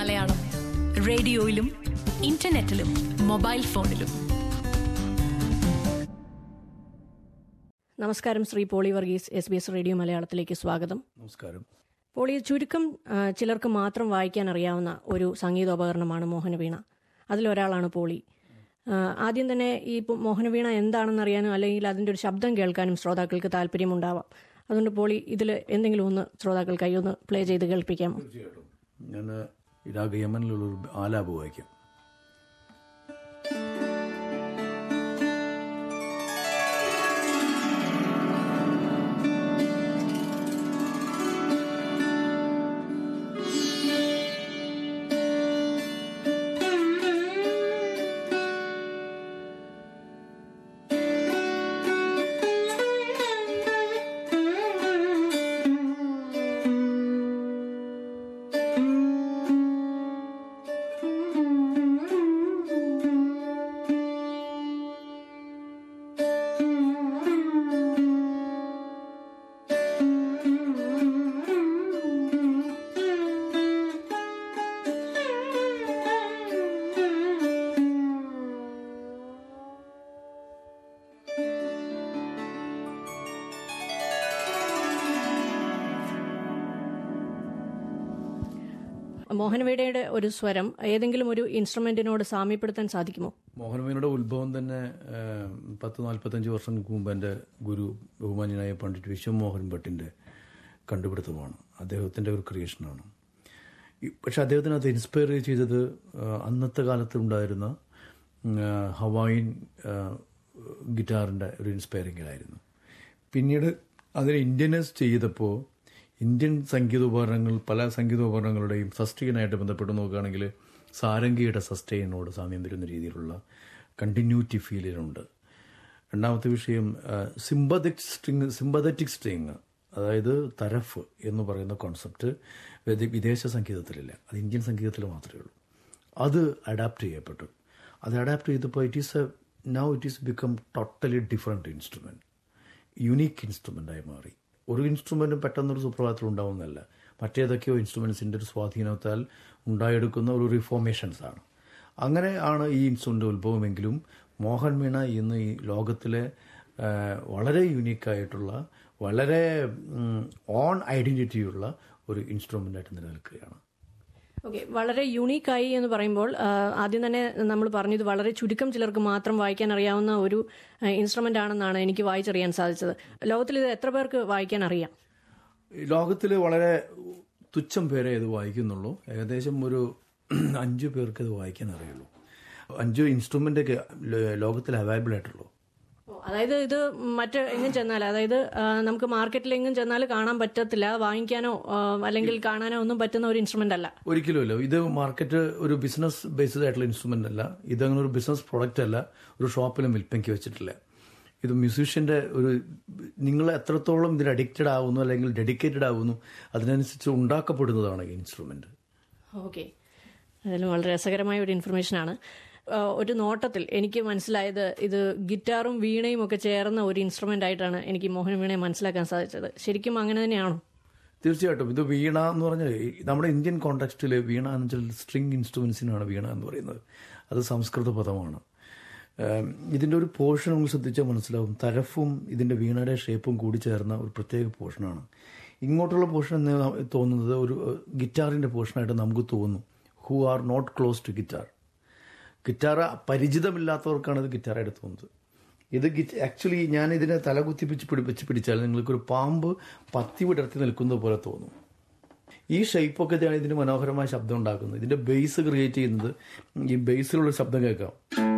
Malayalam റേഡിയോയിലും ഇന്റർനെറ്റിലും mobile ഫോണിലും നമസ്കാരം Shri Poly Varghese S B S radio മലയാളത്തിലേക്ക് സ്വാഗതം നമസ്കാരം പോളി ചുരുക്കം ആ, ചിലർക്ക് മാത്രം വായിക്കാൻ അറിയാവുന്ന ഒരു സംഗീതോപകരണമാണ് മോഹനവീണ അതിലൊരാളാണ് പോളി ആ, ആദ്യം തന്നെ ഈ ഇപ്പം മോഹനവീണ എന്താണെന്ന് അറിയാനും അല്ലെങ്കിൽ അതിന്റെ ഒരു ശബ്ദം കേൾക്കാനും ശ്രോതാക്കൾക്ക് താല്പര്യമുണ്ടാവാം അതുകൊണ്ട് പോളി ഇതിൽ എന്തെങ്കിലും ഒന്ന് ശ്രോതാക്കൾക്കായി ഒന്ന് പ്ലേ ചെയ്ത് കേൾപ്പിക്കാമോ തീർച്ചയായിട്ടും ഞാൻ ഇരാഗ് യമനിലുള്ളൊരു ആലാപ് വായിക്കാം മോഹനവീണയുടെ ഒരു സ്വരം ഏതെങ്കിലും ഒരു ഇൻസ്ട്രുമെന്റിനോട് സാമ്യപ്പെടുത്താൻ സാധിക്കുമോ മോഹനമേനയുടെ ഉത്ഭവം തന്നെ ആ, പത്ത് നാൽപ്പത്തഞ്ച് വർഷങ്ങൾക്ക് മുമ്പ് എൻ്റെ ഗുരു ബഹുമാന്യനായ പണ്ഡിറ്റ് വിശ്വമോഹൻ ഭട്ടിൻ്റെ കണ്ടുപിടുത്തമാണ് അദ്ദേഹത്തിൻ്റെ ഒരു ക്രിയേഷനാണ് ഈ- പക്ഷെ അദ്ദേഹത്തിന് അത് ഇൻസ്പയർ ചെയ്തത് ആ, അന്നത്തെ കാലത്ത് ഉണ്ടായിരുന്ന ഉം, ആ, ഹവായിൻ ആ, ഗിറ്റാറിൻ്റെ ഒരു ഇൻസ്പയറിങ്ങിലായിരുന്നു പിന്നീട് അതിനെ ഇന്ത്യനൈസ് ചെയ്തപ്പോൾ ഇന്ത്യൻ സംഗീതോപകരണങ്ങൾ പല സംഗീതോപകരണങ്ങളുടെയും സസ്റ്റെയിനായിട്ട് ബന്ധപ്പെട്ട് നോക്കുകയാണെങ്കിൽ സാരംഗിയുടെ സസ്റ്റെയിനോട് സാമ്യം വരുന്ന രീതിയിലുള്ള കണ്ടിന്യൂറ്റി ഫീലിനുണ്ട് രണ്ടാമത്തെ വിഷയം സിമ്പതറ്റിക് സ്ട്രിങ് സിമ്പതറ്റിക് സ്ട്രിങ് അതായത് തരഫ് എന്ന് പറയുന്ന കോൺസെപ്റ്റ് വിദേശ സംഗീതത്തിലില്ല അത് ഇന്ത്യൻ സംഗീതത്തിൽ മാത്രമേ ഉള്ളൂ അത് അഡാപ്റ്റ് ചെയ്യപ്പെട്ടു അത് അഡാപ്റ്റ് ചെയ്തപ്പോൾ it is a now it is become totally different instrument unique ഇൻസ്ട്രുമെൻ്റായി മാറി ഒരു ഇൻസ്ട്രുമെൻറ്റും പെട്ടെന്നൊരു സുപ്രഭാതത്തിൽ ഉണ്ടാവുന്നതല്ല മറ്റേതൊക്കെയോ ഇൻസ്ട്രുമെൻസിൻ്റെ ഒരു സ്വാധീനത്താൽ ഉണ്ടായെടുക്കുന്ന ഒരു റിഫോർമേഷൻസ് ആണ് അങ്ങനെ ആണ് ഈ ഇൻസ്ട്രുമെൻ്റ് ഉത്ഭവമെങ്കിലും മോഹൻ വീണ ഇന്ന് ഈ ലോകത്തിലെ ആ, വളരെ യുണീക്കായിട്ടുള്ള വളരെ ഓൺ ഐഡൻറ്റിറ്റിയുള്ള ഒരു ഇൻസ്ട്രുമെൻ്റായിട്ട് നിലനിൽക്കുകയാണ് ഓക്കെ വളരെ യുണീക്കായി എന്ന് പറയുമ്പോൾ ആ, ആദ്യം തന്നെ നമ്മൾ പറഞ്ഞത് വളരെ ചുരുക്കം ചിലർക്ക് മാത്രം വായിക്കാൻ അറിയാവുന്ന ഒരു ഇൻസ്ട്രുമെന്റ് ആണെന്നാണ് എനിക്ക് വായിച്ചറിയാൻ സാധിച്ചത് ലോകത്തിൽ ഇത് എത്ര പേർക്ക് വായിക്കാൻ അറിയാം ലോകത്തിൽ വളരെ തുച്ഛം പേരെ ഇത് വായിക്കുന്നുള്ളൂ ഏകദേശം ഒരു അഞ്ചു പേർക്ക് ഇത് വായിക്കാൻ അറിയുള്ളൂ അഞ്ച് ഇൻസ്ട്രുമെന്റ് ഒക്കെ ലോകത്തിൽ അവൈലബിൾ ആയിട്ടുള്ളൂ ഓ, അതായത് ഇത് മറ്റ് എങ്ങും ചെന്നാൽ അതായത് ആ, നമുക്ക് മാർക്കറ്റിൽ എങ്ങും ചെന്നാൽ കാണാൻ പറ്റത്തില്ല വാങ്ങിക്കാനോ ആ, അല്ലെങ്കിൽ കാണാനോ ഒന്നും പറ്റുന്ന ഒരു ഇൻസ്ട്രുമെന്റ് അല്ല ഒരിക്കലുമല്ല ഇത് മാർക്കറ്റ് ഒരു ബിസിനസ് ബേസ്ഡ് ആയിട്ടുള്ള ഇൻസ്ട്രുമെന്റ് അല്ല ഇതങ്ങനെ ഒരു ബിസിനസ് പ്രൊഡക്റ്റ് അല്ല ഒരു ഷോപ്പിലും വിൽപ്പനയ്ക്ക് വെച്ചിട്ടില്ല ഇത് മ്യൂസീഷ്യന്റെ ഒരു നിങ്ങൾ എത്രത്തോളം ഇതിൽ അഡിക്റ്റഡ് ആവുന്നു അല്ലെങ്കിൽ ഡെഡിക്കേറ്റഡ് ആവുന്നു അതിനനുസരിച്ച് ഉണ്ടാക്കപ്പെടുന്നതാണ് ഈ ഇൻസ്ട്രുമെന്റ് ഓക്കെ അതിലും വളരെ രസകരമായ ഒരു ഇൻഫർമേഷൻ ആണ് ആ, ഒരു നോട്ടത്തിൽ എനിക്ക് മനസ്സിലായത് ഇത് ഗിറ്റാറും വീണയും ഒക്കെ ചേർന്ന ഒരു ഇൻസ്ട്രുമെന്റ് ആയിട്ടാണ് എനിക്ക് മോഹൻ വീണയെ മനസ്സിലാക്കാൻ സാധിച്ചത് ശരിക്കും അങ്ങനെ തന്നെയാണോ തീർച്ചയായിട്ടും ഇത് വീണ എന്ന് പറഞ്ഞാൽ ഈ നമ്മുടെ ഇന്ത്യൻ കോണ്ടെക്സ്റ്റിൽ വീണ എന്ന് വെച്ചാൽ സ്ട്രിങ് ഇൻസ്ട്രുമെന്റ്സിനാണ് വീണ എന്ന് പറയുന്നത് അത് സംസ്കൃത പദമാണ് ഏം, ഇതിന്റെ ഒരു പോർഷൻ നമ്മൾ ശ്രദ്ധിച്ചാൽ മനസ്സിലാവും തരഫും ഇതിന്റെ വീണയുടെ ഷേപ്പും കൂടി ചേർന്ന ഒരു പ്രത്യേക പോർഷനാണ് ഇങ്ങോട്ടുള്ള പോർഷൻ എന്ന് തോന്നുന്നത് ഒരു ഏഹ്, ഗിറ്റാറിന്റെ പോർഷനായിട്ട് നമുക്ക് തോന്നുന്നു who are not close to guitar guitar പരിചിതമില്ലാത്തവർക്കാണ് ഇത് ഗിറ്റാറായിട്ട് തോന്നുന്നത് ഇത് ആക്ച്വലി ഞാൻ ഇതിനെ തല കുത്തിപ്പിച്ച് പിടിപ്പിച്ച് പിടിച്ചാൽ നിങ്ങൾക്കൊരു പാമ്പ് പത്തി വിടർത്തി നിൽക്കുന്നത് പോലെ തോന്നും ഈ ഷേപ്പൊക്കെ ഇതാണ് ഇതിന് മനോഹരമായ ശബ്ദം ഉണ്ടാക്കുന്നത് ഇതിന്റെ ബേസ് ക്രിയേറ്റ് ചെയ്യുന്നത് ഈ ബേസിലുള്ള ശബ്ദം കേൾക്കാം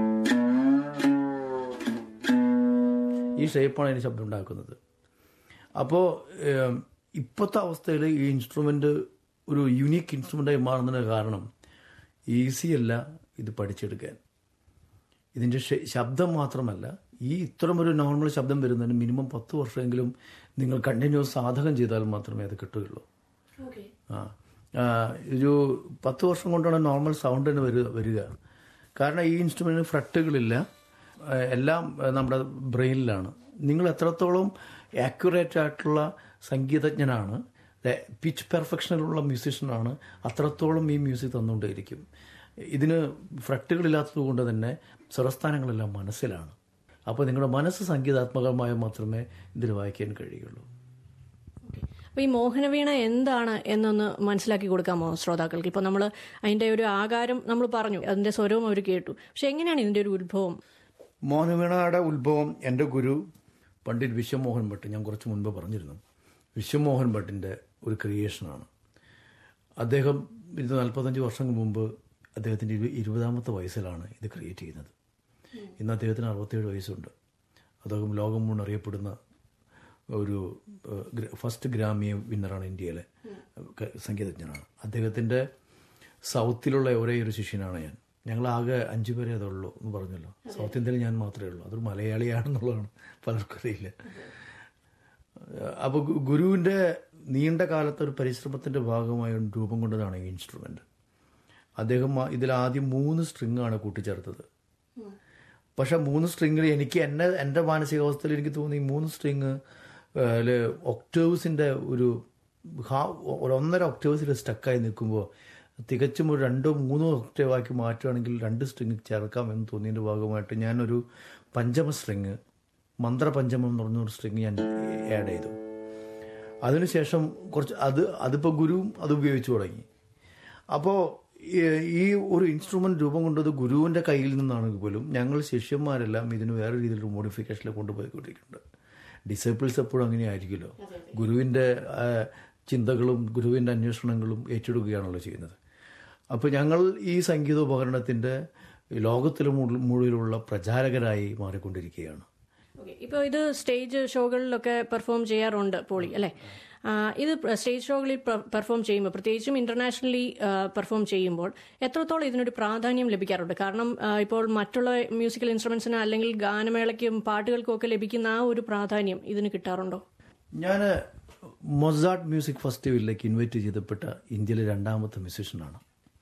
ഈ ഷേപ്പാണ് അതിന് ശബ്ദം ഉണ്ടാക്കുന്നത് അപ്പോൾ ഇപ്പോഴത്തെ അവസ്ഥയിൽ ഈ ഇൻസ്ട്രുമെന്റ് ഒരു യുണീക്ക് ഇൻസ്ട്രുമെന്റായി മാറുന്നതിന് കാരണം ഈസി അല്ല ഇത് പഠിച്ചെടുക്കാൻ ഇതിന്റെ ശ- ശബ്ദം മാത്രമല്ല ഈ ഇത്തരം ഒരു നോർമൽ ശബ്ദം വരുന്നതിന് മിനിമം പത്ത് വർഷമെങ്കിലും നിങ്ങൾ കണ്ടിന്യൂസ് സാധകം ചെയ്താൽ മാത്രമേ അത് കിട്ടുകയുള്ളൂ ആ ആ, ഒരു പത്ത് വർഷം കൊണ്ടാണ് നോർമൽ സൗണ്ട് തന്നെ വരിക വരിക കാരണം ഈ ഇൻസ്ട്രുമെന്റിന് ഫ്രട്ടുകളില്ല ആ, എല്ലാം ആ, നമ്മുടെ ബ്രെയിനിലാണ് നിങ്ങൾ എത്രത്തോളം ആക്യുറേറ്റ് ആയിട്ടുള്ള സംഗീതജ്ഞനാണ് പിച്ച് പെർഫെക്ഷനിലുള്ള മ്യൂസീഷ്യനാണ് അത്രത്തോളം ഈ മ്യൂസിക് തന്നുകൊണ്ടേയിരിക്കും ഇതിന് ഫ്രട്ടുകളില്ലാത്തത് കൊണ്ട് തന്നെ സ്വരസ്ഥാനങ്ങളെല്ലാം മനസ്സിലാണ് അപ്പോൾ നിങ്ങളുടെ മനസ്സ് സംഗീതാത്മകമായ മാത്രമേ ഇതിൽ വായിക്കാൻ കഴിയുള്ളൂ അപ്പൊ ഈ മോഹനവീണ എന്താണ് എന്നൊന്ന് മനസ്സിലാക്കി കൊടുക്കാമോ ശ്രോതാക്കൾക്ക് ഇപ്പൊ നമ്മൾ അതിന്റെ ഒരു ആകാരം നമ്മൾ പറഞ്ഞു അതിന്റെ സ്വരവും അവർ കേട്ടു പക്ഷെ എങ്ങനെയാണ് ഇതിന്റെ ഒരു ഉത്ഭവം മോഹനവീണയുടെ ഉത്ഭവം എൻ്റെ ഗുരു പണ്ഡിറ്റ് വിശ്വമോഹൻ ഭട്ട് ഞാൻ കുറച്ച് മുൻപ് പറഞ്ഞിരുന്നു വിശ്വമോഹൻ ഭട്ടിൻ്റെ ഒരു ക്രിയേഷനാണ് അദ്ദേഹം ഇത് നാൽപ്പത്തഞ്ച് വർഷങ്ങൾക്ക് മുമ്പ് അദ്ദേഹത്തിൻ്റെ ഇരു ഇരുപതാമത്തെ വയസ്സിലാണ് ഇത് ക്രിയേറ്റ് ചെയ്യുന്നത് ഇന്ന് അദ്ദേഹത്തിന് അറുപത്തേഴ് വയസ്സുണ്ട് അദ്ദേഹം ലോകം മുഴുവൻ അറിയപ്പെടുന്ന ഒരു ഏഹ്, ഗ്ര- ഫസ്റ്റ് ഗ്രാമി വിന്നറാണ് ഇന്ത്യയിലെ ക- സംഗീതജ്ഞനാണ് അദ്ദേഹത്തിൻ്റെ സൗത്തിലുള്ള ഒരേ ഒരു ശിഷ്യനാണ് ഞാൻ ഞങ്ങൾ ആകെ അഞ്ചു പേരെ അതുള്ളൂ എന്ന് പറഞ്ഞല്ലോ സൗത്ത് ഇന്ത്യയിൽ ഞാൻ മാത്രമേ ഉള്ളൂ അതൊരു മലയാളിയാണെന്നുള്ളതാണ് പലർക്കും അറിയില്ല അപ്പോൾ ഗുരുവിൻ്റെ നീണ്ട കാലത്തെ ഒരു പരിശ്രമത്തിൻ്റെ ഭാഗമായി രൂപം കൊണ്ടതാണ് ഈ ഇൻസ്ട്രുമെൻ്റ് അദ്ദേഹം ആ- ഇതിൽ ആദ്യം മൂന്ന് സ്ട്രിങ് ആണ് കൂട്ടിച്ചേർത്തത് പക്ഷെ മൂന്ന് സ്ട്രിങ്ങിൽ എനിക്ക് എന്നെ എൻ്റെ മാനസികാവസ്ഥയിൽ എനിക്ക് തോന്നി ഈ മൂന്ന് സ്ട്രിങ് ഒക്ടേവ്സിൻ്റെ ഒരു ഹാ ഒരു ഒന്നര ഒക്ടേവ്സിൽ സ്റ്റക്കായി നിൽക്കുമ്പോൾ തികച്ചും ഒരു രണ്ടോ മൂന്നോ ഒക്ടേവ് ആക്കി മാറ്റുകയാണെങ്കിൽ രണ്ട് സ്ട്രിങ് ചേർക്കാം എന്ന് തോന്നിയതിൻ്റെ ഭാഗമായിട്ട് ഞാനൊരു പഞ്ചമ സ്ട്രിങ് മന്ത്രപഞ്ചമം എന്ന് പറഞ്ഞൊരു സ്ട്രിങ് ഞാൻ ആഡ് ചെയ്തു അതിനുശേഷം കുറച്ച് അത് അതിപ്പോൾ ഗുരുവും അത് ഉപയോഗിച്ചു തുടങ്ങി അപ്പോൾ ഈ ഒരു ഇൻസ്ട്രുമെന്റ് രൂപം കൊണ്ടത് ഗുരുവിന്റെ കയ്യിൽ നിന്നാണെങ്കിൽ പോലും ഞങ്ങൾ ശിഷ്യന്മാരെല്ലാം ഇതിന് വേറെ രീതിയിലൊരു മോഡിഫിക്കേഷനിൽ കൊണ്ടുപോയിക്കൊണ്ടിരിക്കുന്നുണ്ട് ഡിസൈപ്പിൾസ് എപ്പോഴും അങ്ങനെ ആയിരിക്കുമല്ലോ ഗുരുവിന്റെ ആ, ചിന്തകളും ഗുരുവിന്റെ അന്വേഷണങ്ങളും ഏറ്റെടുക്കുകയാണല്ലോ ചെയ്യുന്നത് അപ്പോൾ ഞങ്ങൾ ഈ സംഗീതോപകരണത്തിന്റെ ലോകത്തിലെ മുഴു- മുഴുവനുള്ള പ്രചാരകരായി മാറിക്കൊണ്ടിരിക്കുകയാണ് ഇപ്പോൾ ഇത് സ്റ്റേജ് ഷോകളിലൊക്കെ പെർഫോം ചെയ്യാറുണ്ട് പോളി അല്ലേ ആ, ഇത് സ്റ്റേജ് ഷോകളിൽ പെർഫോം ചെയ്യുമ്പോൾ പ്രത്യേകിച്ചും ഇന്റർനാഷണലി പെർഫോം ചെയ്യുമ്പോൾ എത്രത്തോളം ഇതിനൊരു പ്രാധാന്യം ലഭിക്കാറുണ്ട് കാരണം ആ, ഇപ്പോൾ മറ്റുള്ള മ്യൂസിക്കൽ ഇൻസ്ട്രുമെന്റ്സിന് അല്ലെങ്കിൽ ഗാനമേളയ്ക്കും പാട്ടുകൾക്കും ഒക്കെ ലഭിക്കുന്ന ആ ഒരു പ്രാധാന്യം ഇതിന് കിട്ടാറുണ്ടോ ഞാൻ മൊസാർട്ട് മ്യൂസിക് ഫെസ്റ്റിവലിലേക്ക് ഇൻവൈറ്റ് ചെയ്തപ്പെട്ട ഇന്ത്യയിലെ രണ്ടാമത്തെ മ്യൂസീഷ്യനാണ്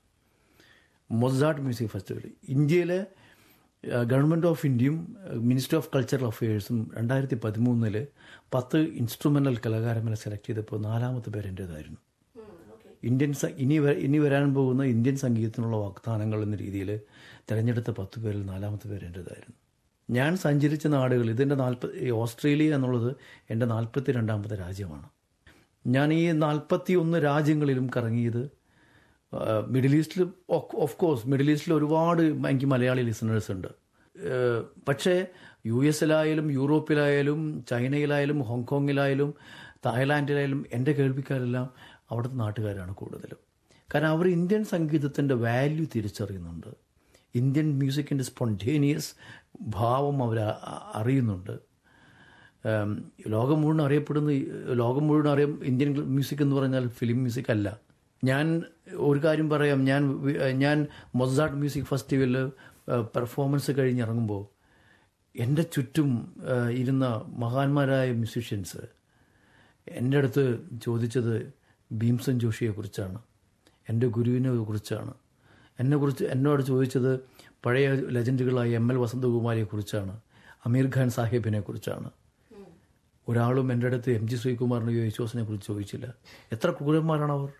മൊസാർട്ട് മ്യൂസിക് ഫെസ്റ്റിവൽ ഇന്ത്യയിലെ ഗവൺമെൻറ് ഓഫ് ഇന്ത്യയും മിനിസ്ട്രി ഓഫ് കൾച്ചറൽ അഫയേഴ്സും രണ്ടായിരത്തി പതിമൂന്നില് പത്ത് ഇൻസ്ട്രുമെൻ്റൽ കലാകാരന്മാരെ സെലക്ട് ചെയ്തപ്പോൾ നാലാമത്തെ പേര് എൻ്റേതായിരുന്നു ഇന്ത്യൻ സ- ഇനി വ- ഇനി വരാൻ പോകുന്ന ഇന്ത്യൻ സംഗീതത്തിനുള്ള വാഗ്ദാനങ്ങൾ എന്ന രീതിയിൽ തിരഞ്ഞെടുത്ത പത്ത് പേരിൽ നാലാമത്തെ പേര് എൻ്റേതായിരുന്നു ഞാൻ സഞ്ചരിച്ച നാടുകൾ ഇതിൻ്റെ നാൽപ്പത് ഈ ഓസ്ട്രേലിയ എന്നുള്ളത് എൻ്റെ നാൽപ്പത്തി രണ്ടാമത്തെ രാജ്യമാണ് ഞാൻ ഈ നാൽപ്പത്തി ഒന്ന് രാജ്യങ്ങളിലും കറങ്ങിയത് ആ, മിഡിൽ ഈസ്റ്റിൽ ഓഫ് കോഴ്സ് മിഡിൽ ഈസ്റ്റിൽ ഒരുപാട് എനിക്ക് മലയാളി ലിസണേഴ്സ് ഉണ്ട് ഏഹ്, പക്ഷേ യു എസിലായാലും യൂറോപ്പിലായാലും ചൈനയിലായാലും ഹോങ്കോങ്ങിലായാലും തായ്ലാൻഡിലായാലും എൻ്റെ കേൾവിക്കാരെല്ലാം അവിടുത്തെ നാട്ടുകാരാണ് കൂടുതലും കാരണം അവർ ഇന്ത്യൻ സംഗീതത്തിൻ്റെ വാല്യൂ തിരിച്ചറിയുന്നുണ്ട് ഇന്ത്യൻ മ്യൂസിക്കിൻ്റെ സ്പോണ്ടേനിയസ് ഭാവം അവർ അറിയുന്നുണ്ട് ഉം, ലോകം മുഴുവൻ അറിയപ്പെടുന്ന ഈ- ലോകം മുഴുവൻ അറിയാം ഇന്ത്യൻ മ്യൂസിക് എന്ന് പറഞ്ഞാൽ ഫിലിം മ്യൂസിക് അല്ല ഞാൻ ഒരു കാര്യം പറയാം ഞാൻ വി- ഞാൻ മൊസാർട്ട് മ്യൂസിക് ഫെസ്റ്റിവലിൽ പെർഫോമൻസ് കഴിഞ്ഞിറങ്ങുമ്പോൾ എൻ്റെ ചുറ്റും ആ, ഇരുന്ന മഹാന്മാരായ മ്യൂസീഷ്യൻസ് എൻ്റെ അടുത്ത് ചോദിച്ചത് ഭീംസൻ ജോഷിയെക്കുറിച്ചാണ് എൻ്റെ ഗുരുവിനെ കുറിച്ചാണ് എന്നെക്കുറിച്ച് എന്നോട് ചോദിച്ചത് പഴയ ലെജൻഡുകളായ എം എൽ വസന്തകുമാരിയെക്കുറിച്ചാണ് അമീർ ഖാൻ സാഹിബിനെ കുറിച്ചാണ് ഒരാളും എൻ്റെ അടുത്ത് എം ജി ശ്രീകുമാറിനെ യേശുദാസിനെ കുറിച്ച് ചോദിച്ചില്ല എത്ര ക്രൂരന്മാരാണ് അവർ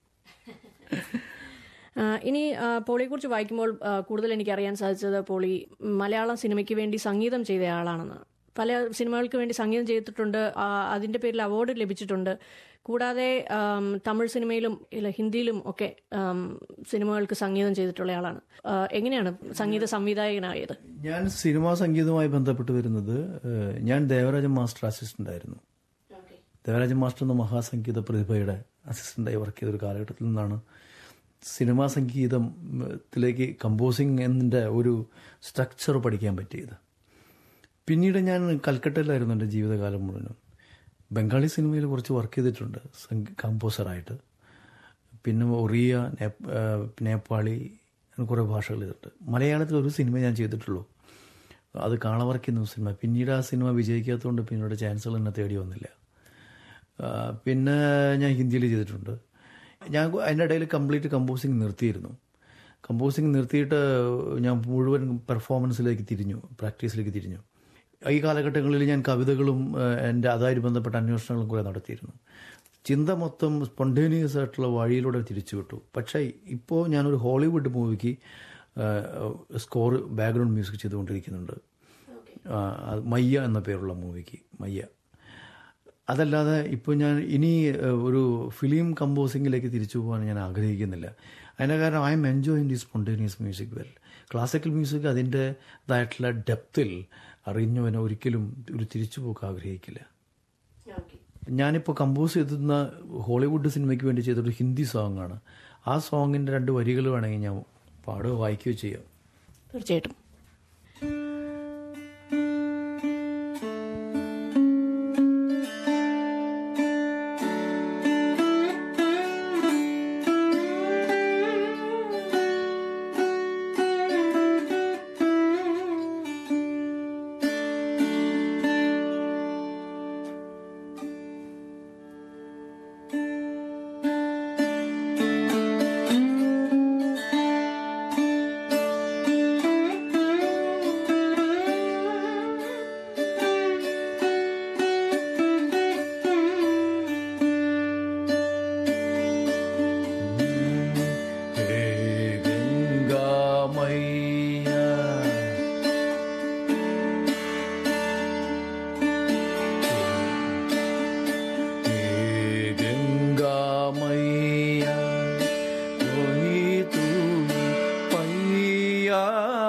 ആ, ഇനി ആ, പോളിയെക്കുറിച്ച് വായിക്കുമ്പോൾ ആ, കൂടുതൽ എനിക്ക് അറിയാൻ സാധിച്ചത് പോളി മലയാളം സിനിമയ്ക്ക് വേണ്ടി സംഗീതം ചെയ്ത ആളാണെന്ന് പല സിനിമകൾക്ക് വേണ്ടി സംഗീതം ചെയ്തിട്ടുണ്ട് ആ, അതിന്റെ പേരിൽ അവാർഡ് ലഭിച്ചിട്ടുണ്ട് കൂടാതെ ആം, തമിഴ് സിനിമയിലും ഇല്ല ഹിന്ദിയിലും ഒക്കെ ആം, സിനിമകൾക്ക് സംഗീതം ചെയ്തിട്ടുള്ള ആളാണ് ആ, എങ്ങനെയാണ് സംഗീത സംവിധായകനായത് ഞാൻ സിനിമാ സംഗീതവുമായി ബന്ധപ്പെട്ട് വരുന്നത് ഏഹ്, ഞാൻ ദേവരാജൻ മാസ്റ്റർ അസിസ്റ്റന്റ് ആയിരുന്നു ദേവരാജൻ മാസ്റ്റർ എന്ന മഹാസംഗീത പ്രതിഭയുടെ അസിസ്റ്റന്റായി വർക്ക് ചെയ്ത ഒരു കാലഘട്ടത്തിൽ നിന്നാണ് സിനിമാ സംഗീതത്തിലേക്ക് കമ്പോസിങ് എന്നതിൻ്റെ ഒരു സ്ട്രക്ചർ പഠിക്കാൻ പറ്റിയത് പിന്നീട് ഞാൻ കൽക്കട്ടയിലായിരുന്നു എൻ്റെ ജീവിതകാലം മുഴുവനും ബംഗാളി സിനിമയിൽ കുറച്ച് വർക്ക് ചെയ്തിട്ടുണ്ട് സംഗീ- കമ്പോസറായിട്ട് പിന്നെ ഒറിയ നേപ്- ആ, നേപ്പാളി അങ്ങനെ കുറേ ഭാഷകൾ ചെയ്തിട്ടുണ്ട് മലയാളത്തിൽ ഒരു സിനിമ ഞാൻ ചെയ്തിട്ടുള്ളൂ അത് കാളവർക്കുന്ന സിനിമ പിന്നീട് ആ സിനിമ വിജയിക്കാത്തതുകൊണ്ട് പിന്നീട് ചാൻസുകൾ എന്നെ തേടി വന്നില്ല ആ, പിന്നെ ഞാൻ ഹിന്ദിയിൽ ചെയ്തിട്ടുണ്ട് ഞാൻ അതിൻ്റെ ഇടയിൽ കംപ്ലീറ്റ് കമ്പോസിങ് നിർത്തിയിരുന്നു കമ്പോസിങ് നിർത്തിയിട്ട് ഞാൻ മുഴുവൻ പെർഫോമൻസിലേക്ക് തിരിഞ്ഞു പ്രാക്ടീസിലേക്ക് തിരിഞ്ഞു ഈ കാലഘട്ടങ്ങളിൽ ഞാൻ കവിതകളും ആ, എൻ്റെ അതായിട്ട് ബന്ധപ്പെട്ട അന്വേഷണങ്ങളും കുറേ നടത്തിയിരുന്നു ചിന്ത മൊത്തം സ്പോണ്ടേനിയസ് ആയിട്ടുള്ള വഴിയിലൂടെ തിരിച്ചു വിട്ടു പക്ഷേ ഇപ്പോൾ ഞാനൊരു ഹോളിവുഡ് മൂവിക്ക് സ്കോർ ബാക്ക്ഗ്രൗണ്ട് മ്യൂസിക് ചെയ്തുകൊണ്ടിരിക്കുന്നുണ്ട് ആ, അത് മയ്യ എന്ന പേരുള്ള മൂവിക്ക് മയ്യ അതല്ലാതെ ഇപ്പോൾ ഞാൻ ഇനി ഏഹ്, ഒരു ഫിലിം കമ്പോസിങ്ങിലേക്ക് തിരിച്ചു പോകാൻ ഞാൻ ആഗ്രഹിക്കുന്നില്ല അതിൻ്റെ കാരണം I am enjoying the spontaneous music well classical music അതിൻ്റെതായിട്ടുള്ള ഡെപ്തിൽ അറിഞ്ഞവനെ ഒരിക്കലും ഒരു തിരിച്ചുപോക്ക് ആഗ്രഹിക്കില്ല ഞാനിപ്പോൾ കമ്പോസ് ചെയ്തിരുന്ന ഹോളിവുഡ് സിനിമയ്ക്ക് വേണ്ടി ചെയ്തൊരു ഹിന്ദി സോങ് ആണ് ആ സോങ്ങിൻ്റെ രണ്ട് വരികൾ വേണമെങ്കിൽ ഞാൻ പാടുകയോ വായിക്കുകയോ ചെയ്യാം തീർച്ചയായിട്ടും हे गंगा मैया हे गंगा मैया वही तू पैया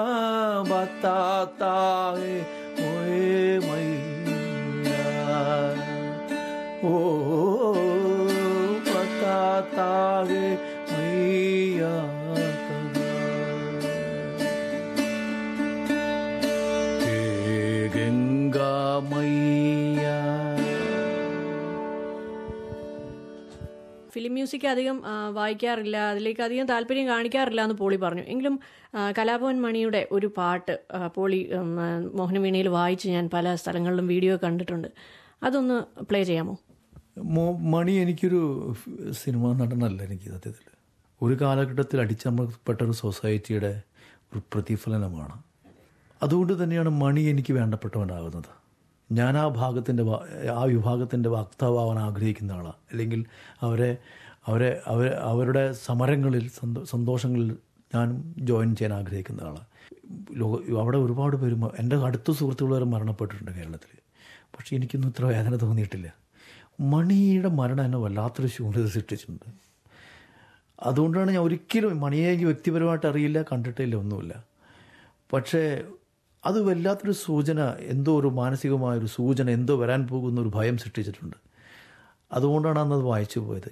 बताता है ओए मैया ओ बताता है मैया हे गंगा मैया ഫിലിം മ്യൂസിക് അധികം ആ, വായിക്കാറില്ല അതിലേക്ക് അധികം താല്പര്യം കാണിക്കാറില്ല എന്ന് പോളി പറഞ്ഞു എങ്കിലും ആ, കലാഭവൻ മണിയുടെ ഒരു പാട്ട് ആ, പോളി ഉം, ആ, മോഹനവീണയിൽ വായിച്ച് ഞാൻ പല സ്ഥലങ്ങളിലും വീഡിയോ കണ്ടിട്ടുണ്ട് അതൊന്ന് പ്ലേ ചെയ്യാമോ മോ- മണി എനിക്കൊരു ഫ്- സിനിമാ നടനല്ല എനിക്ക് സത്യത്തിൽ ഒരു കാലഘട്ടത്തിൽ അടിച്ചമർത്തപ്പെട്ട ഒരു സൊസൈറ്റിയുടെ ഒരു പ്രതിഫലനമാണ് അതുകൊണ്ട് തന്നെയാണ് മണി എനിക്ക് വേണ്ടപ്പെട്ടവനാകുന്നത് ഞാൻ ആ ഭാഗത്തിൻ്റെ വാ- ആ വിഭാഗത്തിൻ്റെ വക്താവാൻ ആഗ്രഹിക്കുന്ന ആളാണ് അല്ലെങ്കിൽ അവരെ അവരെ അവർ അവരുടെ സമരങ്ങളിൽ സന്തോ- സന്തോഷങ്ങളിൽ ഞാനും ജോയിൻ ചെയ്യാൻ ആഗ്രഹിക്കുന്ന ആളാണ് ലോക അവിടെ ഒരുപാട് പേര് മ- എൻ്റെ അടുത്ത സുഹൃത്തുക്കൾ വരെ മരണപ്പെട്ടിട്ടുണ്ട് കേരളത്തിൽ പക്ഷേ എനിക്കൊന്നും ഇത്ര വേദന തോന്നിയിട്ടില്ല മണിയുടെ മരണം എന്നെ വല്ലാത്തൊരു ശൂന്യത സൃഷ്ടിച്ചിട്ടുണ്ട് അതുകൊണ്ടാണ് ഞാൻ ഒരിക്കലും മണിയെ എനിക്ക് വ്യക്തിപരമായിട്ട് അറിയില്ല കണ്ടിട്ടില്ല ഒന്നുമില്ല പക്ഷേ അത് വല്ലാത്തൊരു സൂചന എന്തോ ഒരു മാനസികമായ ഒരു സൂചന എന്തോ വരാൻ പോകുന്ന ഒരു ഭയം സൃഷ്ടിച്ചിട്ടുണ്ട് അതുകൊണ്ടാണ് അന്നത് വായിച്ചു പോയത്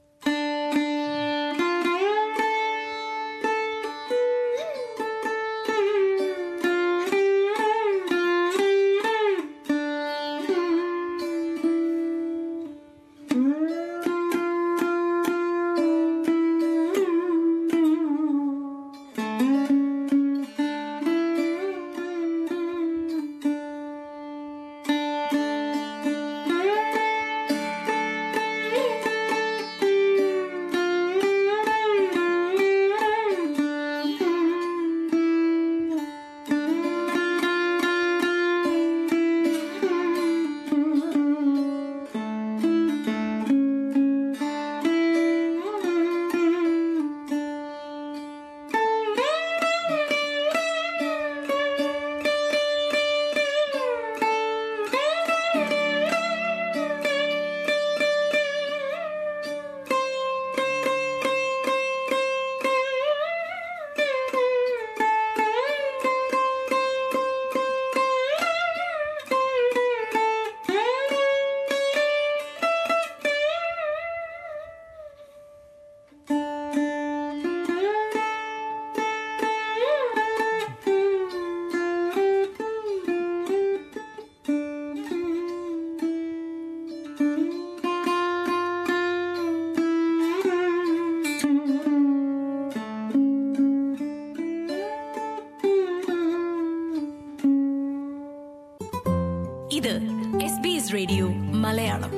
ഇത് S B S radio Malayalam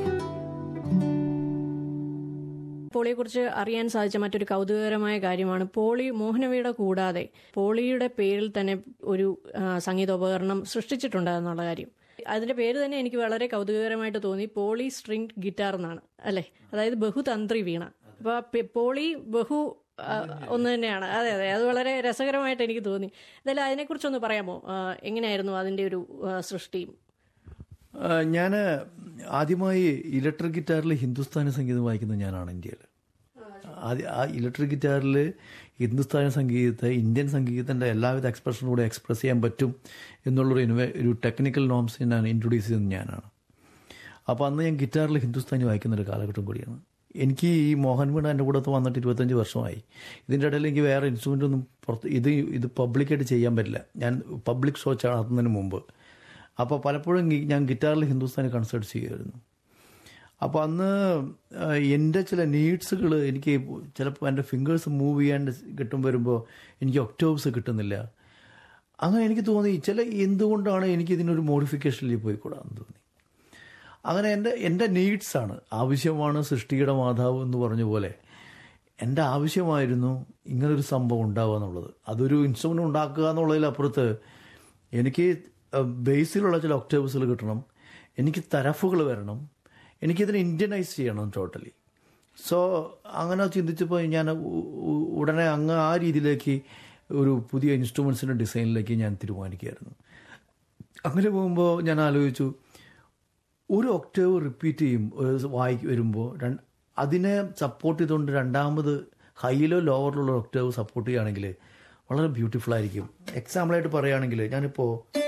പോളിയെക്കുറിച്ച് അറിയാൻ സാധിച്ച മറ്റൊരു കൗതുകകരമായ കാര്യമാണ് പോളി മോഹനവീട കൂടാതെ പോളിയുടെ പേരിൽ തന്നെ ഒരു ആ, സംഗീതോപകരണം സൃഷ്ടിച്ചിട്ടുണ്ട് എന്നുള്ള കാര്യം അതിന്റെ പേര് തന്നെ എനിക്ക് വളരെ കൗതുകകരമായിട്ട് തോന്നി പോളി സ്ട്രിംഗ് ഗിറ്റാർ എന്നാണ് അല്ലെ അതായത് ബഹുതന്ത്രി വീണ അപ്പൊ ആ പെ- പോളി ബഹു ആ, ഒന്ന് തന്നെയാണ് അതെ അതെ അത് വളരെ രസകരമായിട്ട് എനിക്ക് തോന്നി എന്തായാലും അതിനെക്കുറിച്ചൊന്ന് പറയാമോ ആ, എങ്ങനെയായിരുന്നു അതിന്റെ ഒരു ആ, സൃഷ്ടിയും ഞാൻ ആദ്യമായി ഇലക്ട്രിക് ഗിറ്റാറിൽ ഹിന്ദുസ്ഥാനി സംഗീതം വായിക്കുന്നത് ഞാനാണ് ഇന്ത്യയിൽ ആദ്യ ആ ഇലക്ട്രിക് ഗിറ്റാറിൽ ഹിന്ദുസ്ഥാനി സംഗീതത്തെ ഇന്ത്യൻ സംഗീതത്തിൻ്റെ എല്ലാവിധ എക്സ്പ്രഷനും കൂടെ എക്സ്പ്രസ് ചെയ്യാൻ പറ്റും എന്നുള്ളൊരു ഇൻവേ ഒരു ടെക്നിക്കൽ നോംസ് ഞാൻ ഇൻട്രൊഡ്യൂസ് ചെയ്യുന്നത് ഞാനാണ് അപ്പോൾ അന്ന് ഞാൻ ഗിറ്റാറിൽ ഹിന്ദുസ്ഥാനി വായിക്കുന്ന ഒരു കാലഘട്ടം കൂടിയാണ് എനിക്ക് ഈ മോഹൻ വീണ എൻ്റെ കൂടെ വന്നിട്ട് ഇരുപത്തഞ്ച് വർഷമായി ഇതിൻ്റെ ഇടയിൽ എനിക്ക് വേറെ ഇൻസ്ട്രുമെൻ്റ് ഒന്നും പുറത്ത് ഇത് ഇത് പബ്ലിക്കായിട്ട് ചെയ്യാൻ പറ്റില്ല ഞാൻ പബ്ലിക് ഷോ നടത്തുന്നതിന് മുമ്പ് അപ്പോൾ പലപ്പോഴും ഗി- ഞാൻ ഗിറ്റാറിൽ ഹിന്ദുസ്ഥാനി കൺസേർട്ട് ചെയ്യുമായിരുന്നു അപ്പോൾ അന്ന് ആ, എൻ്റെ ചില നീഡ്സുകൾ എനിക്ക് ചിലപ്പോൾ എൻ്റെ ഫിംഗേഴ്സ് മൂവ് ചെയ്യാണ്ട് കിട്ടും വരുമ്പോൾ എനിക്ക് ഒക്ടോബ്സ് കിട്ടുന്നില്ല അങ്ങനെ എനിക്ക് തോന്നി ചില എന്തുകൊണ്ടാണ് എനിക്ക് ഇതിനൊരു മോഡിഫിക്കേഷനിൽ പോയിക്കൂടാന്ന് തോന്നി അങ്ങനെ എൻ്റെ എൻ്റെ നീഡ്സാണ് ആവശ്യമാണ് സൃഷ്ടിയുടെ മാതാവ് എന്ന് പറഞ്ഞ പോലെ എൻ്റെ ആവശ്യമായിരുന്നു ഇങ്ങനൊരു സംഭവം ഉണ്ടാവുക എന്നുള്ളത് അതൊരു ഇൻസ്ട്രുമെൻ്റ് ഉണ്ടാക്കുക എന്നുള്ളതിലപ്പുറത്ത് എനിക്ക് ബേസിലുള്ള ചില ഒക്ടേബ്സുകൾ കിട്ടണം എനിക്ക് തരഫുകൾ വരണം എനിക്കിതിനെ ഇന്ത്യനൈസ് ചെയ്യണം ടോട്ടലി സോ അങ്ങനെ ചിന്തിച്ചപ്പോൾ ഞാൻ ഉ- ഉ- ഉടനെ അങ്ങ് ആ രീതിയിലേക്ക് ഒരു പുതിയ ഇൻസ്ട്രുമെൻസിൻ്റെ ഡിസൈനിലേക്ക് ഞാൻ തീരുമാനിക്കുകയായിരുന്നു അങ്ങനെ പോകുമ്പോൾ ഞാൻ ആലോചിച്ചു ഒരു ഒക്ടേവ് റിപ്പീറ്റ് ചെയ്യും ഒരു വായി വരുമ്പോൾ രണ്ട് അതിനെ സപ്പോർട്ട് ചെയ്തുകൊണ്ട് രണ്ടാമത് ഹൈയിലോ ലോവറിലുള്ള ഒക്ടേവ് സപ്പോർട്ട് ചെയ്യുകയാണെങ്കിൽ വളരെ ബ്യൂട്ടിഫുൾ ആയിരിക്കും എക്സാമ്പിളായിട്ട് പറയുകയാണെങ്കിൽ ഞാനിപ്പോൾ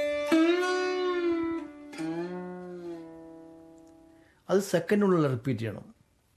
അത് സെക്കൻഡിനുള്ള റിപ്പീറ്റ് ചെയ്യണം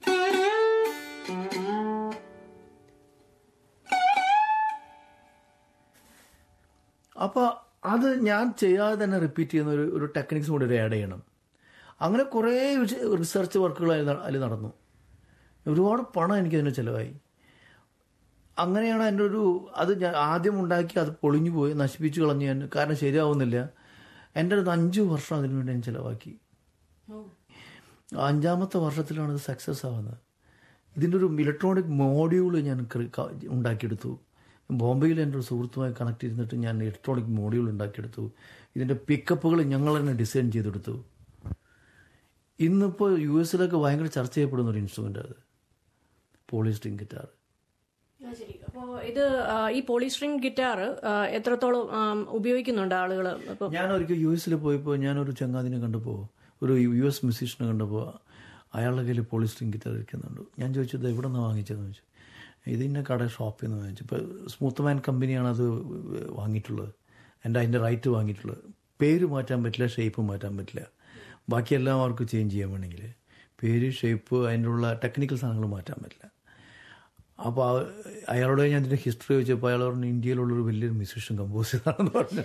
അപ്പോൾ അത് ഞാൻ ചെയ്യാതെ തന്നെ റിപ്പീറ്റ് ചെയ്യുന്ന ഒരു ഒരു ടെക്നിക്സും കൂടി ഒരു ആഡ് ചെയ്യണം അങ്ങനെ കുറേ റിസർച്ച് വർക്കുകൾ അതിൽ ന- അതിൽ നടന്നു ഒരുപാട് പണം എനിക്കതിന് ചിലവായി അങ്ങനെയാണ് എൻ്റെ ഒരു അത് ഞാൻ ആദ്യം ഉണ്ടാക്കി അത് പൊളിഞ്ഞു പോയി നശിപ്പിച്ചു കളഞ്ഞു ഞാൻ കാരണം ശരിയാവുന്നില്ല എൻ്റെ ഒരു അഞ്ച് വർഷം അതിനു വേണ്ടി ഞാൻ ചിലവാക്കി അഞ്ചാമത്തെ വർഷത്തിലാണ് ഇത് സക്സസ് ആവുന്നത് ഇതിൻ്റെ ഒരു ഇലക്ട്രോണിക് മോഡ്യൂൾ ഞാൻ ക്രി- ക- ഉണ്ടാക്കിയെടുത്തു ബോംബെയിൽ എൻ്റെ ഒരു സുഹൃത്തുമായി കണക്ട് ചെയ്തിട്ട് ഞാൻ ഇലക്ട്രോണിക് മോഡ്യൂൾ ഉണ്ടാക്കിയെടുത്തു ഇതിൻ്റെ പിക്കപ്പുകൾ ഞങ്ങൾ തന്നെ ഡിസൈൻ ചെയ്തെടുത്തു ഇന്നിപ്പോൾ യു എസിലൊക്കെ ഭയങ്കര ചർച്ച ചെയ്യപ്പെടുന്ന ഒരു ഇൻസ്ട്രുമെൻ്റ് അത് പോളിസ്റ്റിംഗ് ഗിറ്റാർ ശരി അപ്പോൾ ഇത് ആ, ഈ പോളിസ്ട്രിംഗ് ഗിറ്റാർ എത്രത്തോളം ആ, ഉപയോഗിക്കുന്നുണ്ട് ആളുകൾ അപ്പോൾ ഞാൻ ഒരിക്കൽ യു എസിൽ പോയപ്പോൾ ഞാനൊരു ചങ്ങാതിനെ കണ്ടപ്പോൾ ഒരു യു എസ് മ്യൂസീഷ്യനെ കണ്ടപ്പോൾ അയാളുടെ കയ്യിൽ പോളിസ്റ്റിംഗ് ഗിറ്റാർ ഇരിക്കുന്നുണ്ട് ഞാൻ ചോദിച്ചത് എവിടെ നിന്ന് വാങ്ങിച്ചതെന്ന് ചോദിച്ചു ഇതിൻ്റെ കട ഷോപ്പിൽ നിന്ന് വാങ്ങിച്ചു ഇപ്പോൾ സ്മൂത്ത് മാൻ കമ്പനിയാണ് അത് വാങ്ങിയിട്ടുള്ളത് എൻ്റെ അതിൻ്റെ റൈറ്റ് വാങ്ങിയിട്ടുള്ളത് പേര് മാറ്റാൻ പറ്റില്ല ഷേപ്പ് മാറ്റാൻ പറ്റില്ല ബാക്കിയെല്ലാം അവർക്ക് ചേഞ്ച് ചെയ്യാൻ വേണമെങ്കിൽ പേര് ഷേപ്പ് അതിൻ്റെ ഉള്ള ടെക്നിക്കൽ സാധനങ്ങൾ മാറ്റാൻ പറ്റില്ല അപ്പോൾ അയാളോട് ഞാൻ ഇതിൻ്റെ ഹിസ്റ്ററി ചോദിച്ചപ്പോൾ അയാൾ പറഞ്ഞു ഇന്ത്യയിലുള്ളൊരു വലിയൊരു മ്യൂസീഷ്യൻ കമ്പോസ് ചെയ്താണെന്ന് പറഞ്ഞു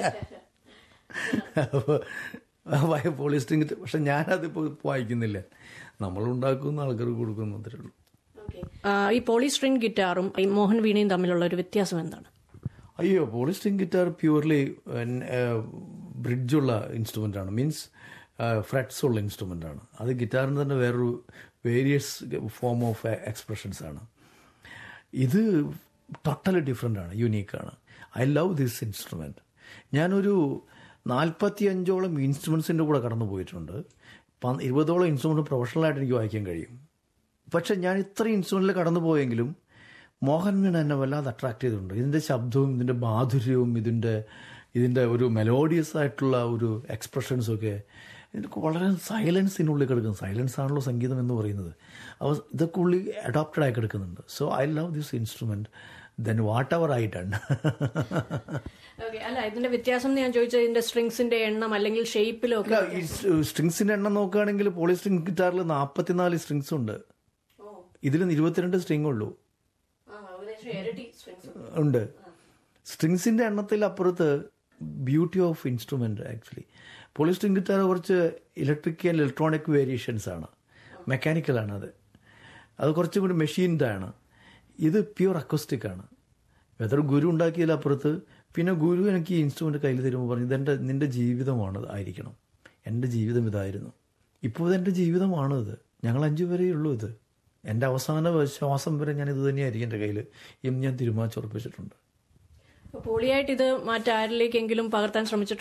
അപ്പോൾ പോളിസ്റ്റിംഗ് പക്ഷെ ഞാനതിപ്പോൾ വായിക്കുന്നില്ല നമ്മളുണ്ടാക്കുന്ന ആൾക്കാർക്ക് കൊടുക്കുന്നു അത്രേ ഉള്ളൂ ആ, ഈ പോളിസ്ട്രിംഗ് ഗിറ്റാറും ഈ മോഹൻ വീണയും തമ്മിലുള്ള ഒരു വ്യത്യാസം എന്താണ് അയ്യോ പോളിസ്റ്റിംഗ് ഗിറ്റാർ പ്യൂർലി ബ്രിഡ്ജുള്ള ഇൻസ്ട്രുമെൻ്റ് ആണ് മീൻസ് ഫ്രെറ്റ്സ് ഉള്ള ഇൻസ്ട്രുമെൻ്റ് ആണ് അത് ഗിറ്റാറിന് തന്നെ വേറൊരു വേരിയസ് ഫോം ഓഫ് എക്സ്പ്രഷൻസ് ആണ് ഇത് ടോട്ടലി ഡിഫറെൻ്റ് ആണ് യുണീക്കാണ് ഐ ലവ് ദിസ് ഇൻസ്ട്രുമെൻറ്റ് ഞാനൊരു നാൽപ്പത്തി അഞ്ചോളം ഇൻസ്ട്രുമെൻസിൻ്റെ കൂടെ കടന്നു പോയിട്ടുണ്ട് പ- ഇരുപതോളം ഇൻസ്ട്രുമെൻറ്റ് പ്രൊഫഷണലായിട്ട് എനിക്ക് വായിക്കാൻ കഴിയും പക്ഷെ ഞാൻ ഇത്ര ഇൻസ്ട്രുമെൻറ്റിൽ കടന്നു പോയെങ്കിലും മോഹൻ വീണ എന്നെ വല്ലാതെ അട്രാക്ട് ചെയ്തിട്ടുണ്ട് ഇതിൻ്റെ ശബ്ദവും ഇതിൻ്റെ മാധുര്യവും ഇതിൻ്റെ ഇതിൻ്റെ ഒരു മെലോഡിയസ് ആയിട്ടുള്ള ഒരു എക്സ്പ്രഷൻസും ഒക്കെ ഇതിനൊക്കെ വളരെ സൈലൻസിനുള്ളിൽ കിടക്കുന്നു സൈലൻസ് ആണല്ലോ സംഗീതം എന്ന് പറയുന്നത് അപ്പോൾ ഇതൊക്കെ ഉള്ളിൽ അഡോപ്റ്റഡ് ആയി കിടക്കുന്നുണ്ട് so I love this instrument then whatever I done okay അല്ല ഇതിന്റെ വ്യത്യാസം എന്ന് ഞാൻ ചോദിച്ചത് ഇതിന്റെ സ്ട്രിങ്സിന്റെ എണ്ണം അല്ലെങ്കിൽ ഷേപ്പിലോ ഒക്കെ അല്ല ഈ സ്ട്രിങ്സിൻ്റെ എണ്ണം നോക്കുകയാണെങ്കിൽ പോളി സ്ട്രിങ് ഗിറ്റാറിൽ നാൽപ്പത്തിനാല് സ്ട്രിങ്സ് ഉണ്ട് ഇതിൽ ഇരുപത്തിരണ്ട് സ്ട്രിങ് ഉള്ളൂ ഉണ്ട് സ്ട്രിങ്സിന്റെ എണ്ണത്തിൽ അപ്പുറത്ത് beauty of instrument actually polystring guitar കുറച്ച് ഇലക്ട്രിക് ആൻഡ് ഇലക്ട്രോണിക് വേരിയേഷൻസ് ആണ് മെക്കാനിക്കലാണ് അത് അത് കുറച്ചും കൂടി മെഷീൻഡ് ആണ് ഇത് പ്യൂർ അക്കോസ്റ്റിക് ആണ് വെതർ ഗുരു ഉണ്ടാക്കിയതിലപ്പുറത്ത് പിന്നെ ഗുരു എനിക്ക് ഈ ഇൻസ്ട്രുമെന്റ് കയ്യിൽ തരുമ്പോൾ പറഞ്ഞു ഇതെൻ്റെ നിന്റെ ജീവിതമാണ് ആയിരിക്കണം എൻ്റെ ജീവിതം ഇതായിരുന്നു ഇപ്പോൾ ഇതെൻ്റെ ജീവിതമാണ് ഇത് ഞങ്ങൾ അഞ്ചു പേരേ ഉള്ളൂ ഇത് എൻ്റെ അവസാന ശ്വാസം വരെ ഞാൻ ഇത് തന്നെയായിരിക്കും എൻ്റെ കയ്യിൽ എന്ന് ഞാൻ തീരുമാനിച്ചുറപ്പിച്ചിട്ടുണ്ട് പോളിയായിട്ട് ഇത് മറ്റാരിലേക്കെങ്കിലും പകർത്താൻ ശ്രമിച്ചിട്ടുണ്ടോ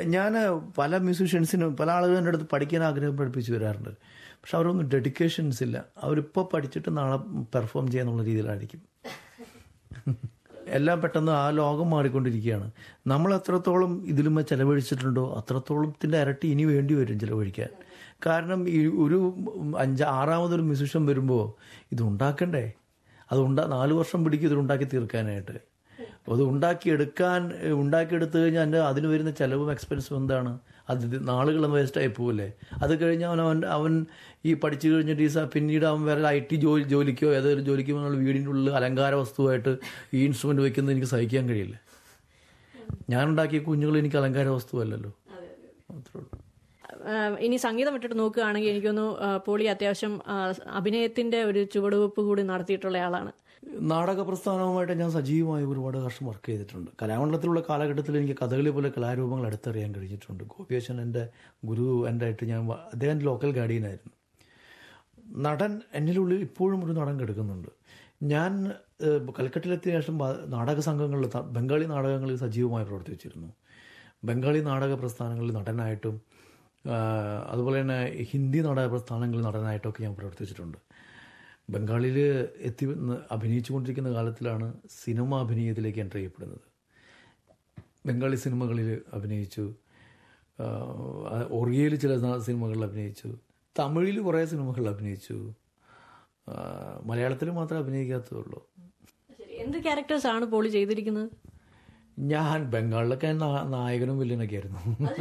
ഞാൻ പല മ്യൂസീഷ്യൻസിനും പല ആളുകളും എൻ്റെ അടുത്ത് പഠിക്കാൻ ആഗ്രഹം പഠിപ്പിച്ച് വരാറുണ്ട് പക്ഷെ അവരൊന്നും ഡെഡിക്കേഷൻസ് ഇല്ല അവരിപ്പോൾ പഠിച്ചിട്ട് നാളെ പെർഫോം ചെയ്യാന്നുള്ള രീതിയിലായിരിക്കും എല്ലാം പെട്ടെന്ന് ആ ലോകം മാറിക്കൊണ്ടിരിക്കുകയാണ് നമ്മൾ എത്രത്തോളം ഇതിലും ചെലവഴിച്ചിട്ടുണ്ടോ അത്രത്തോളത്തിൻ്റെ ഇരട്ടി ഇനി വേണ്ടി വരും ചെലവഴിക്കാൻ കാരണം ഈ ഒരു അഞ്ച് ആറാമതൊരു മ്യൂസിഷ്യൻ വരുമ്പോൾ ഇത് ഉണ്ടാക്കണ്ടേ അത് ഉണ്ടാ നാല് വർഷം പിടിക്കും ഇത് ഉണ്ടാക്കി തീർക്കാനായിട്ട് അത് ഉണ്ടാക്കിയെടുക്കാൻ ഉണ്ടാക്കിയെടുത്തു കഴിഞ്ഞാൽ അതിൻ്റെ അതിന് വരുന്ന ചിലവും എക്സ്പെൻസും എന്താണ് അത് ഇത് നാളുകളും വേസ്റ്റായി പോവില്ലേ അത് കഴിഞ്ഞ് അവൻ അവൻ അവൻ ഈ പഠിച്ചു കഴിഞ്ഞിട്ട് ഈ സ- പിന്നീട് അവൻ വേറെ ഐ ടി ജോലി ജോലിക്കോ ഏതൊരു ജോലിക്കോ എന്നുള്ള വീടിൻ്റെ ഉള്ളിൽ അലങ്കാര വസ്തുവായിട്ട് ഈ ഇൻസ്ട്രുമെന്റ് വെക്കുന്നത് എനിക്ക് സഹിക്കാൻ കഴിയില്ല ഞാൻ ഉണ്ടാക്കിയ കുഞ്ഞുങ്ങൾ എനിക്ക് അലങ്കാര വസ്തുവല്ലല്ലോ അത്രേ ഉള്ളൂ ആഹ് ഇനി സംഗീതം ഇട്ടിട്ട് നോക്കുകയാണെങ്കിൽ എനിക്കൊന്ന് പോളി അത്യാവശ്യം ആഹ് അഭിനയത്തിന്റെ ഒരു ചുവടുവെപ്പ് കൂടി നടത്തിയിട്ടുള്ള ആളാണ് നാടക പ്രസ്ഥാനവുമായിട്ട് ഞാൻ സജീവമായി ഒരുപാട് വർഷം വർക്ക് ചെയ്തിട്ടുണ്ട് കലാമണ്ഡലത്തിലുള്ള കാലഘട്ടത്തിൽ എനിക്ക് കഥകളി പോലെ കലാരൂപങ്ങൾ അടുത്തറിയാൻ കഴിഞ്ഞിട്ടുണ്ട് ഗോപിയേശൻ എൻ്റെ ഗുരു എൻ്റെ ആയിട്ട് ഞാൻ വ- അദ്ദേഹം ലോക്കൽ ഗാർഡിയനായിരുന്നു നടൻ എന്നിലുള്ളിൽ ഇപ്പോഴും ഒരു നടൻ കിടക്കുന്നുണ്ട് ഞാൻ ഏഹ്, കൽക്കട്ടയിലെത്തിയ ശേഷം ബ- നാടക സംഘങ്ങളിൽ ത- ബംഗാളി നാടകങ്ങളിൽ സജീവമായി പ്രവർത്തിച്ചിരുന്നു ബംഗാളി നാടക പ്രസ്ഥാനങ്ങളിൽ നടനായിട്ടും ആ, അതുപോലെ തന്നെ ഹിന്ദി നാടക പ്രസ്ഥാനങ്ങളിൽ നടനായിട്ടൊക്കെ ഞാൻ പ്രവർത്തിച്ചിട്ടുണ്ട് ബംഗാളിൽ എത്തി വന്ന് അഭിനയിച്ചുകൊണ്ടിരിക്കുന്ന കാലത്തിലാണ് സിനിമ അഭിനയത്തിലേക്ക് എൻ്റർ ചെയ്യപ്പെടുന്നത് ബംഗാളി സിനിമകളിൽ അഭിനയിച്ചു ഒറിയയിൽ ചില ന- സിനിമകളിൽ അഭിനയിച്ചു തമിഴിൽ കുറേ സിനിമകളിൽ അഭിനയിച്ചു ആ, മലയാളത്തിൽ മാത്രമേ അഭിനയിക്കാത്തതുള്ളൂ ശരി എന്ത് ക്യാരക്ടേഴ്സ് ആണ് പോളി ചെയ്തിരിക്കുന്നത് ഞാൻ ബംഗാളിലൊക്കെ നാ- നായകനും വില്ലനൊക്കെ ആയിരുന്നു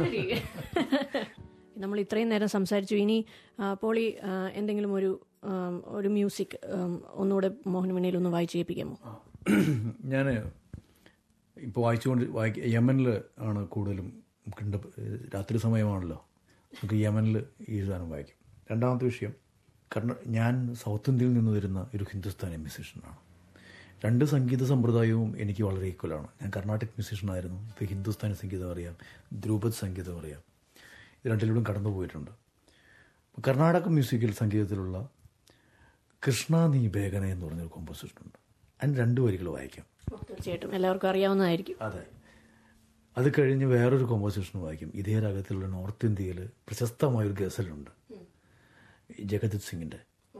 നമ്മൾ ഇത്രയും നേരം സംസാരിച്ചു ഇനി ആ, പോളി ആ, എന്തെങ്കിലും ഒരു ആം, ഒരു മ്യൂസിക് ആം, ഒന്നുകൂടെ മോഹൻവിനയിൽ ഒന്ന് വായിച്ചു കേൾപ്പിക്കാമോ ഞാൻ ഇപ്പോൾ വായിച്ചുകൊണ്ട് വായിക്ക യമനിൽ ആണ് കൂടുതലും കണ്ട രാത്രി സമയമാണല്ലോ നമുക്ക് യമനിൽ ഈ സാധനം വായിക്കും രണ്ടാമത്തെ വിഷയം കർണ ഞാൻ സൗത്ത് ഇന്ത്യയിൽ നിന്ന് വരുന്ന ഒരു ഹിന്ദുസ്ഥാനി മ്യൂസീഷ്യനാണ് രണ്ട് സംഗീത സമ്പ്രദായവും എനിക്ക് വളരെ ഈക്വലാണ് ഞാൻ കർണാട്ടിക് മ്യൂസീഷ്യനായിരുന്നു ഇപ്പോൾ ഹിന്ദുസ്ഥാനി സംഗീതം അറിയാം ധ്രുപദ് സംഗീതം അറിയാം ഇത് രണ്ടിലൂടെയും കടന്നു പോയിട്ടുണ്ട് കർണാടക മ്യൂസിക്കൽ സംഗീതത്തിലുള്ള കൃഷ്ണ നീ ബേഗന എന്ന് പറഞ്ഞൊരു കോമ്പോസിഷൻ ഉണ്ട് അതിന് രണ്ട് വരികൾ വായിക്കാം തീർച്ചയായിട്ടും എല്ലാവർക്കും അറിയാവുന്നതായിരിക്കും അതെ അത് കഴിഞ്ഞ് വേറൊരു കോമ്പോസിഷൻ വായിക്കും ഇതേ രാഗത്തിലുള്ള നോർത്ത് ഇന്ത്യയിൽ പ്രശസ്തമായൊരു ഗസലുണ്ട് ജഗജിത് സിംഗിന്റെ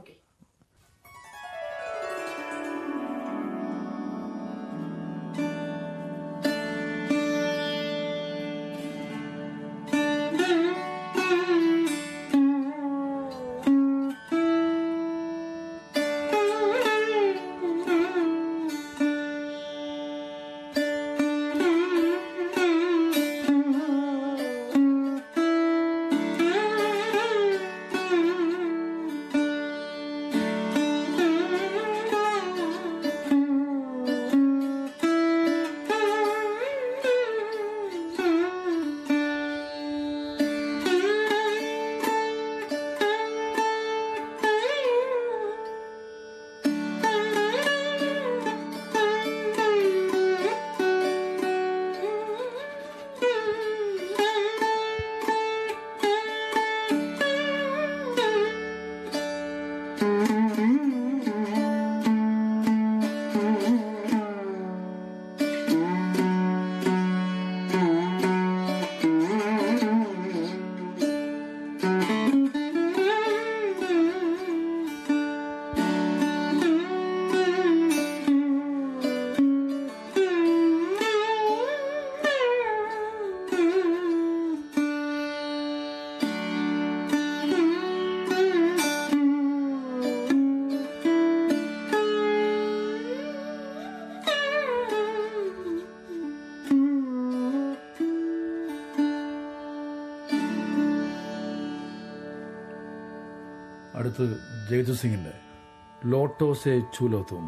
അടുത്ത് ജഗജിത് സിംഗിന്റെ ലോട്ടോ സെ ചൂലോ തും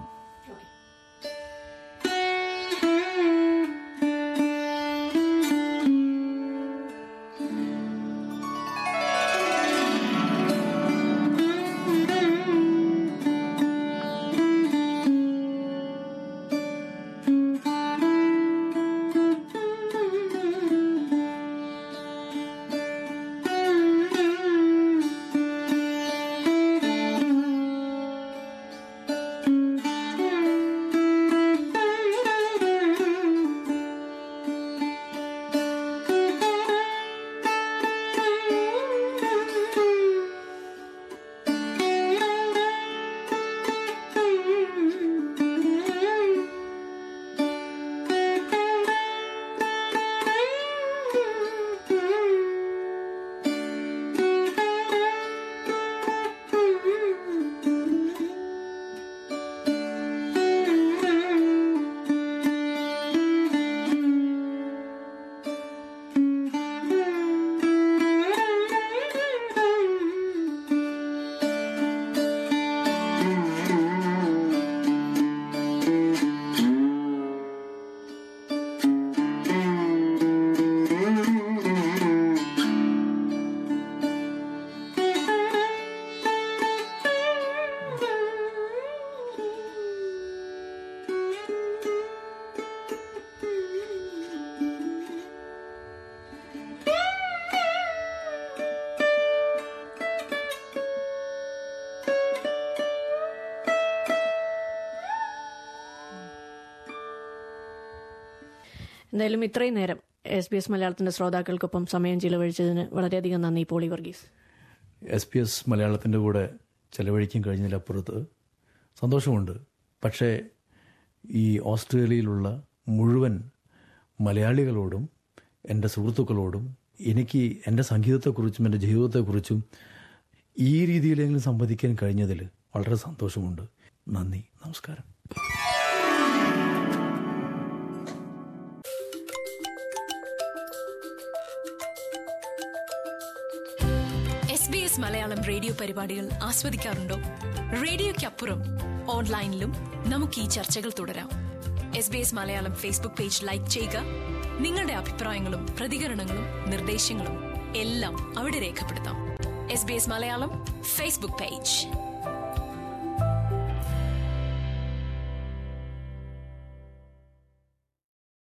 Thank എന്തായാലും ഇത്രയും നേരം എസ് ബി എസ് മലയാളത്തിന്റെ ശ്രോതാക്കൾക്കൊപ്പം സമയം ചിലവഴിച്ചതിന് വളരെയധികം നന്ദി Poly Varghese S P S മലയാളത്തിൻ്റെ കൂടെ ചെലവഴിക്കാൻ കഴിഞ്ഞതിലപ്പുറത്ത് സന്തോഷമുണ്ട് പക്ഷേ ഈ ഓസ്ട്രേലിയയിലുള്ള മുഴുവൻ മലയാളികളോടും എൻ്റെ സുഹൃത്തുക്കളോടും എനിക്ക് എൻ്റെ സംഗീതത്തെക്കുറിച്ചും എൻ്റെ ജീവിതത്തെക്കുറിച്ചും ഈ രീതിയിലെങ്കിലും സംവദിക്കാൻ കഴിഞ്ഞതിൽ വളരെ സന്തോഷമുണ്ട് നന്ദി നമസ്കാരം S B S Malayalam radio പരിപാടികൾ ആസ്വദിക്കാറുണ്ടോ റേഡിയോയ്ക്കപ്പുറം ഓൺലൈനിലും നമുക്ക് ഈ ചർച്ചകൾ തുടരാം S B S Malayalam Facebook page like ചെയ്യുക നിങ്ങളുടെ അഭിപ്രായങ്ങളും പ്രതികരണങ്ങളും നിർദ്ദേശങ്ങളും എല്ലാം അവിടെ രേഖപ്പെടുത്താം S B S Malayalam Facebook page